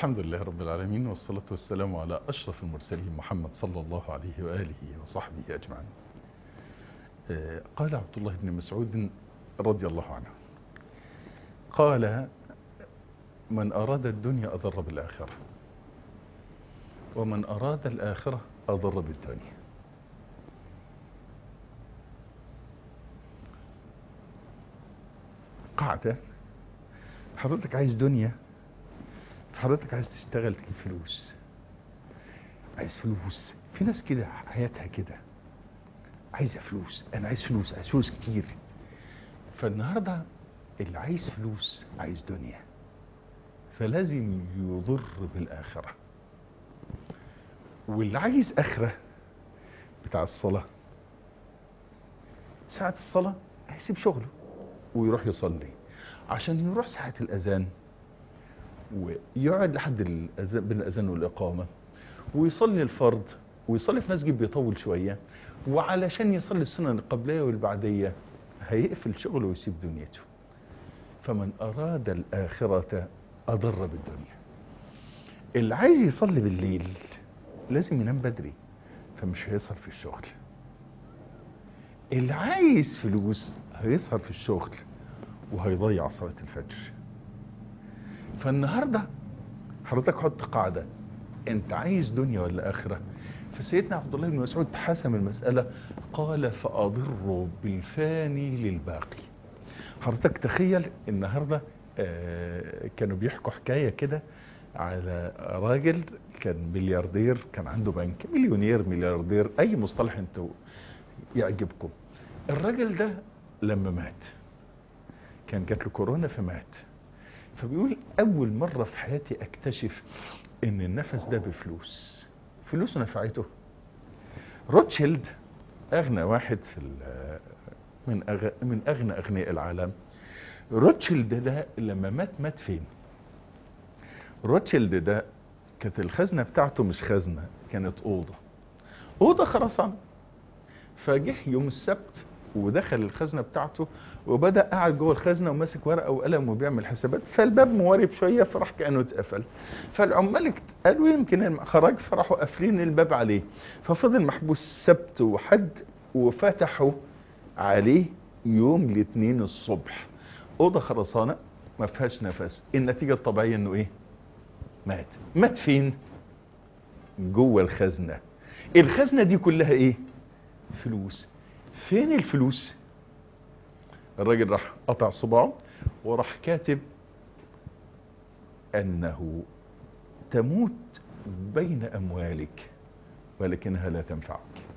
الحمد لله رب العالمين والصلاة والسلام على أشرف المرسلين محمد صلى الله عليه وآله وصحبه أجمعين آه، قال عبد الله بن مسعود رضي الله عنه قال من أراد الدنيا أضر بالآخرة ومن أراد الآخرة أضر بالدنيا قاعدة حضرتك عايز دنيا حضرتك عايز تشتغل تجيب فلوس عايز فلوس في ناس كده حياتها كده عايزه فلوس انا عايز فلوس عايز فلوس كتير فالنهارده اللي عايز فلوس عايز دنيا فلازم يضر بالاخره واللي عايز اخره بتاع الصلاه ساعه الصلاه هيسيب شغله ويروح يصلي عشان يروح ساعه الاذان ويقعد لحد الأذان بين الأذان والإقامة ويصلي الفرض ويصلي في مسجد بيطول شوية وعلشان يصلي السنن القبلية والبعدية هيقفل شغله ويسيب دنيته فمن أراد الآخرة أضر بالدنيا اللي عايز يصلي بالليل لازم ينام بدري فمش هيسهر في الشغل اللي عايز فلوس هيسهر في الشغل وهيضيع صلاة الفجر فالنهاردة حضرتك حط قاعدة انت عايز دنيا ولا اخرة فسيدنا عبد الله بن مسعود حسم المسألة قال فأضر بالفاني للباقي حضرتك تخيل النهاردة آه كانوا بيحكوا حكاية كده على راجل كان ملياردير كان عنده بنك مليونير ملياردير اي مصطلح انتوا يعجبكم الراجل ده لما مات كان جات له كورونا فمات فبيقول اول مرة في حياتي اكتشف ان النفس ده بفلوس فلوس نفعته روتشيلد اغنى واحد في من أغ... من اغنى اغنياء العالم روتشيلد ده لما مات مات فين روتشيلد ده كانت الخزنة بتاعته مش خزنة كانت اوضة اوضة خرسانة فجه يوم السبت ودخل الخزنة بتاعته وبدأ قاعد جوه الخزنة وماسك ورقة وقلم وبيعمل حسابات فالباب موارب شوية فراح كأنه اتقفل فالعمال قالوا يمكن خرج فراحوا قافلين الباب عليه ففضل محبوس سبت وحد وفتحوا عليه يوم الاثنين الصبح أوضة خرسانة ما فيهاش نفس النتيجة الطبيعية انه ايه مات مات فين جوه الخزنة الخزنة دي كلها ايه فلوس فين الفلوس الراجل راح قطع صباعه وراح كاتب انه تموت بين اموالك ولكنها لا تنفعك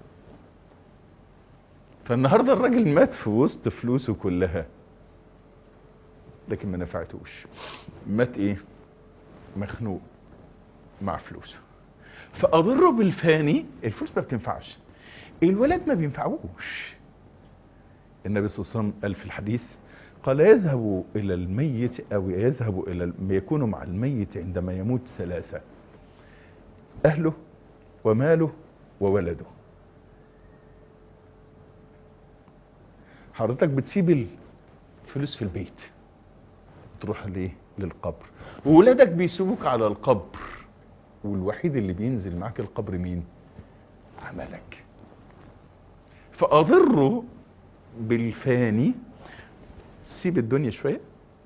فالنهاردة الراجل مات في وسط فلوسه كلها لكن ما نفعتوش مات ايه مخنوق مع فلوسه فاضره بالفاني الفلوس ما بتنفعش الولاد ما بينفعوش النبي صلى الله عليه وسلم قال في الحديث قال يذهب الى الميت او يذهب الى يكون مع الميت عندما يموت ثلاثة اهله وماله وولده حضرتك بتسيب الفلوس في البيت تروح ليه للقبر وولادك بيسيبوك على القبر والوحيد اللي بينزل معاك القبر مين عملك فأضره بالفاني سيب الدنيا شوية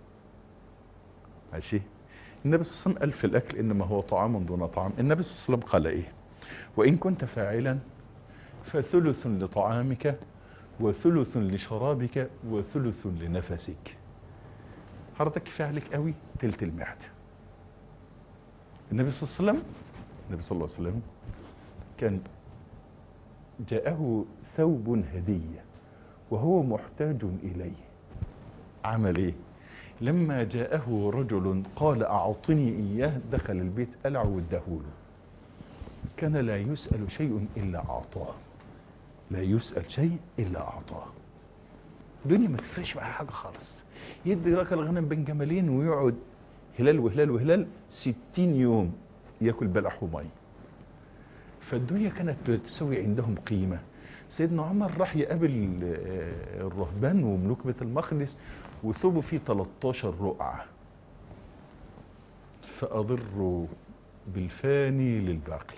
ماشي النبي صلى الله عليه وسلم قال في الأكل إنما هو طعام دون طعام النبي صلى الله عليه وسلم قال إيه وإن كنت فاعلا فثلث لطعامك وثلث لشرابك وثلث لنفسك حضرتك كفايه عليك قوي تلت المعدة النبي صلى الله عليه وسلم النبي صلى الله عليه وسلم كان جاءه ثوب هدية وهو محتاج إليه عمل إيه لما جاءه رجل قال أعطني إياه دخل البيت قلع وادهوله كان لا يسأل شيء إلا أعطاه لا يسأل شيء إلا أعطاه الدنيا ما تفرقش معاه حاجة خالص يدي راجل الغنم بين جملين ويقعد هلال وهلال وهلال ستين يوم ياكل بلح ومي فالدنيا كانت بتسوي عندهم قيمة سيدنا عمر راح يقابل الرهبان وملوك بيت المقدس وثوبوا فيه 13 رقعة فأضر بالفاني للباقي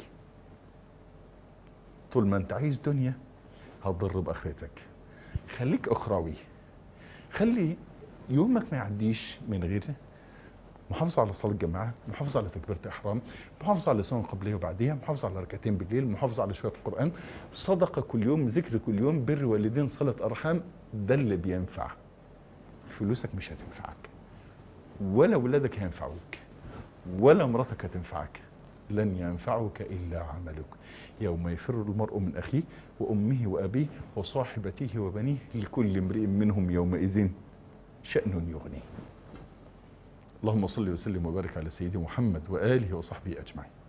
طول ما انت عايز دنيا هتضر بآخرتك خليك أخروي خلي يومك ما يعديش من غير محافظة على صلاة الجماعة محافظة على تكبيرة إحرام محافظة على سنة قبلية وبعديها محافظة على ركعتين بالليل محافظة على شوية القرآن صدقة كل يوم ذكر كل يوم بر والدين صلة أرحام ده اللي بينفع فلوسك مش هتنفعك ولا ولادك هينفعوك ولا مراتك هتنفعك لن ينفعك إلا عملك يوم يفر المرء من أخيه وأمه وأبيه وصاحبته وبنيه لكل امرئ منهم يومئذ شأن يغنيه اللهم صل وسلم وبارك على سيدي محمد وآله وصحبه أجمعين